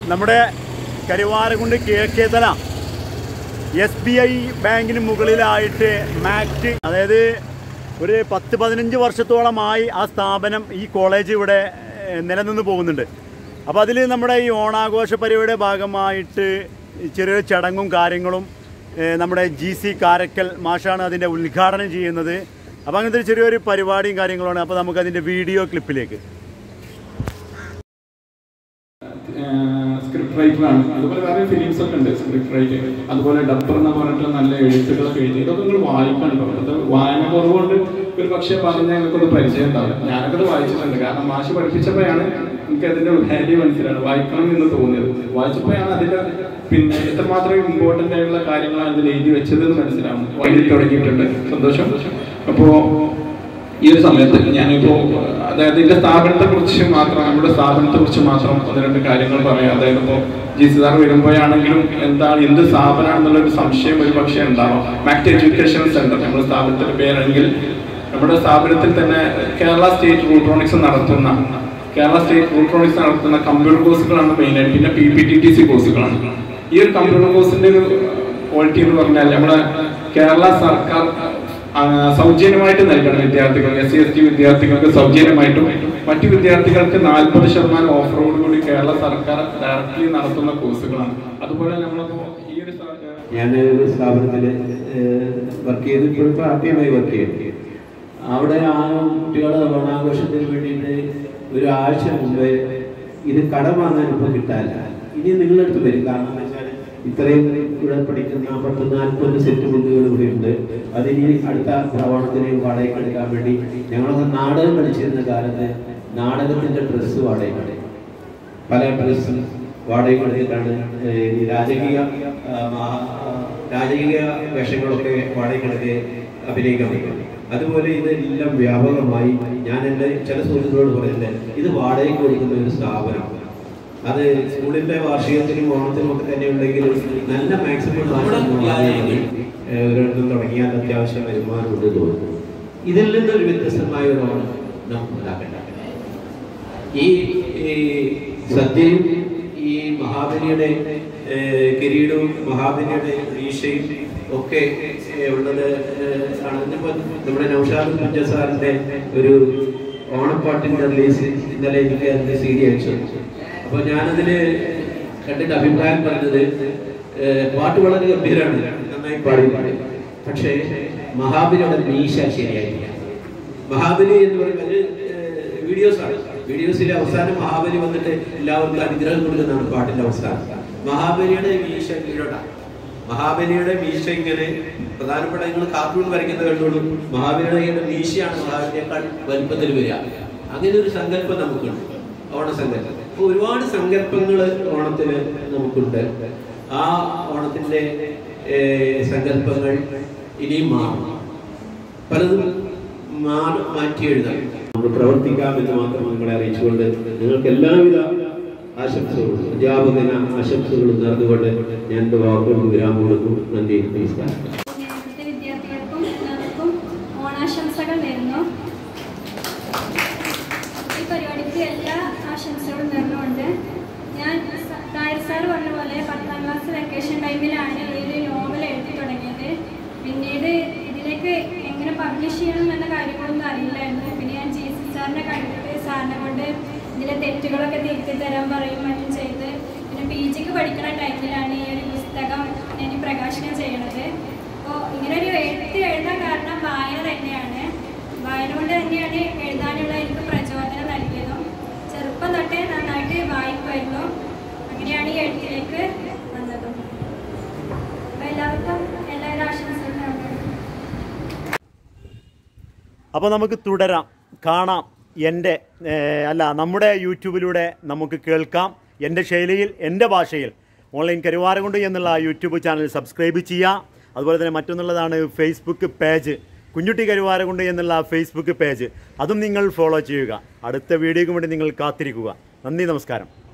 നമ്മുടെ Karuvarakundu Kizhakkethala S B I ബാങ്കിന് മുകളിലായിട്ട് മാക്ട് അതായത് ഒരു പത്ത് പതിനഞ്ച് വർഷത്തോളമായി ആ സ്ഥാപനം ഈ കോളേജ് ഇവിടെ ഏഹ്, നിലനിന്ന് പോകുന്നുണ്ട് അപ്പോൾ അതിൽ നമ്മുടെ ഈ ഓണാഘോഷ പരിപാടിയുടെ ഭാഗമായിട്ട് ചെറിയൊരു ചടങ്ങും കാര്യങ്ങളും ഏഹ്, നമ്മുടെ ജി സി കാരക്കൽ മാഷാണ് അതിൻ്റെ ഉദ്ഘാടനം ചെയ്യുന്നത് അപ്പോൾ അങ്ങനത്തെ ഒരു ചെറിയൊരു പരിപാടിയും കാര്യങ്ങളുമാണ് അപ്പോൾ നമുക്ക് അതിൻ്റെ വീഡിയോ ക്ലിപ്പിലേക്ക് സ്ക്രിപ്റ്റ് റൈറ്ററാണ് അതുപോലെ വേറെ ഫിലിംസ് ഒക്കെ ഉണ്ട് സ്ക്രിപ്റ്റ് റൈറ്റർ അതുപോലെ ഡബ്ബർ എന്ന് പറഞ്ഞിട്ട് നല്ല എഴുത്തുകളൊക്കെ എഴുതി ഇതൊക്കെ നിങ്ങൾ വായിക്കണ്ടോ അത് വായന കുറവുകൊണ്ട് ഒരു പക്ഷേ പറഞ്ഞാൽ നിങ്ങൾക്കൊന്ന് പരിചയം ഉണ്ടാവില്ല ഞാനൊക്കെ അത് വായിച്ചിട്ടുണ്ട് കാരണം മാഷ് പഠിപ്പിച്ചപ്പോഴാണ് എനിക്ക് അതിന്റെ വാല്യൂ മനസ്സിലാണ് വായിക്കണം എന്ന് തോന്നിയത് വായിച്ചപ്പോഴാണ് അതിന്റെ പിന്നെ എത്രമാത്രം ഇമ്പോർട്ടൻ്റ് ആയിട്ടുള്ള കാര്യങ്ങളാണ് ഇതിൽ എഴുതി വെച്ചത് എന്ന് മനസ്സിലാവുന്നത് വഴി തുടങ്ങിയിട്ടുണ്ട് സന്തോഷം അപ്പോൾ ഈ ഒരു സമയത്ത് ഞാനിപ്പോ അതായത് ഇതിന്റെ സ്ഥാപനത്തെ കുറിച്ച് മാത്രം നമ്മുടെ സ്ഥാപനത്തെ കുറിച്ച് മാത്രം ഒന്ന് രണ്ട് കാര്യങ്ങൾ പറയാം അതായത് ഇപ്പോ ജി സി സാർ വരുമ്പോഴാണെങ്കിലും എന്താണ് എന്ത് സ്ഥാപനമാണെന്നുള്ള ഒരു സംശയം ഒരു പക്ഷേ ഉണ്ടാവാം മാക്ട് എഡ്യൂക്കേഷൻ സെന്റർ നമ്മുടെ സ്ഥാപനത്തിന്റെ പേരാണെങ്കിൽ നമ്മുടെ സ്ഥാപനത്തിൽ തന്നെ കേരള സ്റ്റേറ്റ് റൂട്രോണിക്സ് നടത്തുന്ന കേരള സ്റ്റേറ്റ് റൂട്രോണിക്സ് നടത്തുന്ന കമ്പ്യൂട്ടർ കോഴ്സുകളാണ് മെയിനായിട്ട് പിന്നെ P P T T C കോഴ്സുകളാണ് ഈ ഒരു കമ്പ്യൂട്ടർ കോഴ്സിന്റെ ഒരു ക്വാളിറ്റി എന്ന് പറഞ്ഞാൽ നമ്മുടെ കേരള സർക്കാർ ആ, സൗജന്യമായിട്ട് നൽകണം വിദ്യാർത്ഥികൾ എസ് സി എസ് ടി വിദ്യാർത്ഥികൾക്ക് സൗജന്യമായിട്ടും മറ്റു വിദ്യാർത്ഥികൾക്ക് നാൽപ്പത് ശതമാനം ഓഫറോട് കൂടി കേരള സർക്കാർ ഡയറക്ട്ലി നടത്തുന്ന കോഴ്സുകളാണ് അതുപോലെ നമ്മളിപ്പോ ഈ ഒരു സ- ഞാൻ ഒരു സ്ഥാപനത്തിൽ വർക്ക് ചെയ്ത് ഇപ്പോൾ പാർട്ടിയുമായി വർക്ക് ചെയ്യുന്നു അവിടെ ആ കുട്ടികളെ ഓണാഘോഷത്തിന് വേണ്ടിയിട്ട് ഒരു ആഴ്ച മുമ്പേ ഇത് കടം വാങ്ങാൻ ഇപ്പോൾ കിട്ടാനില്ല ഇനി നിങ്ങളടുത്ത് വരും കാരണം എന്ന് വെച്ചാൽ ഇത്രയും ഇവിടെ പഠിക്കുന്ന പത്ത് നാൽപ്പത് സെറ്റ് ബുക്കുകൾ ഇവിടെ ഉണ്ട് അതിനി അടുത്ത ഓണത്തിന് വാടകയ്ക്ക് എടുക്കാൻ വേണ്ടി ഞങ്ങളൊക്കെ നാടകം കളിച്ചിരുന്ന കാലത്ത് നാടകത്തിന്റെ ഡ്രസ്സ് വാടകയ്ക്ക് പല ഡ്രസ്സ് വാടകയ്ക്ക് എടുത്തിട്ടാണ് ഏഹ്, ഈ രാജകീയ ആ, മഹാ- ആ, രാജകീയ വേഷങ്ങളൊക്കെ വാടകയ്ക്കെടുത്ത് അഭിനയിക്കാൻ പറ്റും അതുപോലെ ഇതെല്ലാം വ്യാപകമായി ഞാൻ എൻ്റെ ചില സുഹൃത്തുക്കളോട് പറയുന്നത് ഇത് വാടകയ്ക്ക് കൊടുക്കുന്ന ഒരു സ്ഥാപനം അത് സ്കൂളിന്റെ വാർഷികത്തിനും ഓണത്തിനും ഒക്കെ തന്നെ ഉണ്ടെങ്കിൽ നല്ല മാക്സിമം ഒരിടത്തും തുടങ്ങിയാൽ അത്യാവശ്യം വരുമാനമുണ്ട് തോന്നുന്നു ഇതിൽ നിന്നൊരു വ്യത്യസ്തമായ ഒരു ഓണം നമുക്ക് ഉണ്ടാക്കേണ്ട ഈ ഈ സദ്യയും ഈ മഹാബലിയുടെ ഏഹ്, കിരീടവും മഹാബലിയുടെ വീശയും ഒക്കെ ഏഹ്, ഉള്ളത് ഏഹ്, ആണ് ഇന്നിപ്പോ നമ്മുടെ നൗഷാദ് പഞ്ച സാറിന്റെ ഒരു ഓണപ്പാട്ടിന്റെ റിലീസ് ഇന്നലെ എനിക്ക് അതിന്റെ സി ഡി അയച്ചു അപ്പൊ ഞാനതില് കണ്ടിട്ട് അഭിപ്രായം പറഞ്ഞത് ഏഹ്, പാട്ട് വളരെ ഗംഭീരമാണ് നന്നായി പാടി പാടി പക്ഷേ മഹാബലിയുടെ മീശ ശരിയായിട്ടില്ല മഹാബലി എന്ന് പറയുന്നത് വീഡിയോസ് ആണ് വീഡിയോസിലെ അവസാനം മഹാബലി വന്നിട്ട് എല്ലാവർക്കും അനുഗ്രഹം കൊടുക്കുന്നതാണ് പാട്ടിന്റെ അവസാനം മഹാബലിയുടെ മീശ കീഴോട്ടാണ് മഹാബലിയുടെ മീശ ഇങ്ങനെ പ്രധാനപ്പെട്ട നിങ്ങൾ കാർട്ടൂൺ വരയ്ക്കുന്ന കണ്ടോളൂ മഹാബലിയുടെ മീശയാണ് മഹാബലിയേക്കാൾ വലിപ്പത്തിൽ വരിക അങ്ങനെ ഒരു സങ്കല്പം നമുക്കുണ്ട് ഓണസങ്കല്പം അപ്പൊ ഒരുപാട് സങ്കല്പങ്ങൾ ഓണത്തിന് നമുക്കുണ്ട് ആ ഓണത്തിന്റെ ഏഹ്, സങ്കല്പങ്ങൾ ഇനിയും മാറും പലതും മാറി മാറ്റി എഴുതാം നമ്മൾ പ്രവർത്തിക്കാം എന്ന് മാത്രം നിങ്ങളെ അറിയിച്ചുകൊണ്ട് നിങ്ങൾക്ക് എല്ലാവിധ ആശംസകളും അധ്യാപകന ആശംസകളും നേർന്നുകൊണ്ട് ഞാൻ എൻ്റെ വാക്കുകൾക്ക് വിരാമം കൊടുക്കും നന്ദി നമസ്കാരം ഇവിടുത്തെ വിദ്യാർത്ഥികൾക്കും എല്ലാവർക്കും ഓണാശംസകൾ നേരുന്നു ഈ പരിപാടിക്ക് എല്ലാ ആശംസകളും നേർന്നുകൊണ്ട് ഞാൻ സ- തായർ സാർ പറഞ്ഞ പോലെ പത്താം ക്ലാസ് വെക്കേഷൻ ടൈമിലാണ് ഈ ഒരു നോവൽ എഴുതി തുടങ്ങിയത് പിന്നീട് ഇതിലേക്ക് എങ്ങനെ പബ്ലിഷ് ചെയ്യണം എന്ന കാര്യങ്ങളൊന്നും അറിയില്ലായിരുന്നു പിന്നെ ഞാൻ ജി സി സാറിനെ കണ്ടിട്ട് സാറിനെ കൊണ്ട് ഇതിലെ തെറ്റുകളൊക്കെ തിരുത്തി തരാൻ പറയും മറ്റും ചെയ്ത് പിന്നെ പി ജിക്ക് പഠിക്കുന്ന ടൈമിലാണ് ഈ ഒരു പുസ്തകം ഞാൻ ഈ പ്രകാശനം ചെയ്യണത് അപ്പോൾ ഇങ്ങനെ ഒരു എഴുത്ത് എഴുതാൻ കാരണം വായന തന്നെയാണ് വായന കൊണ്ട് തന്നെയാണ് എഴുതാനുള്ള എനിക്ക് പ്രചോദനം നൽകിയതും ചെറുപ്പം തൊട്ടേ നന്നായിട്ട് വായിക്കുമായിരുന്നു അങ്ങനെയാണ് ഈ എഴുത്തിലേക്ക് വന്നതും അപ്പോൾ എല്ലാവർക്കും എല്ലാവരും ആശംസകളും നേർന്നു. അപ്പോൾ നമുക്ക് തുടരാം കാണാം എൻ്റെ ഏഹ്, അല്ല നമ്മുടെ യൂട്യൂബിലൂടെ നമുക്ക് കേൾക്കാം എൻ്റെ ശൈലിയിൽ എൻ്റെ ഭാഷയിൽ ഓൺലൈൻ കരുവാരകൊണ്ട് എന്നുള്ള യൂട്യൂബ് ചാനൽ സബ്സ്ക്രൈബ് ചെയ്യുക അതുപോലെ തന്നെ മറ്റൊന്നുള്ളതാണ് ഫേസ്ബുക്ക് പേജ് കുഞ്ഞുട്ടി കരുവാരകൊണ്ട് എന്നുള്ള ഫേസ്ബുക്ക് പേജ് അതും നിങ്ങൾ ഫോളോ ചെയ്യുക അടുത്ത വീഡിയോയ്ക്ക് വേണ്ടി നിങ്ങൾ കാത്തിരിക്കുക നന്ദി നമസ്കാരം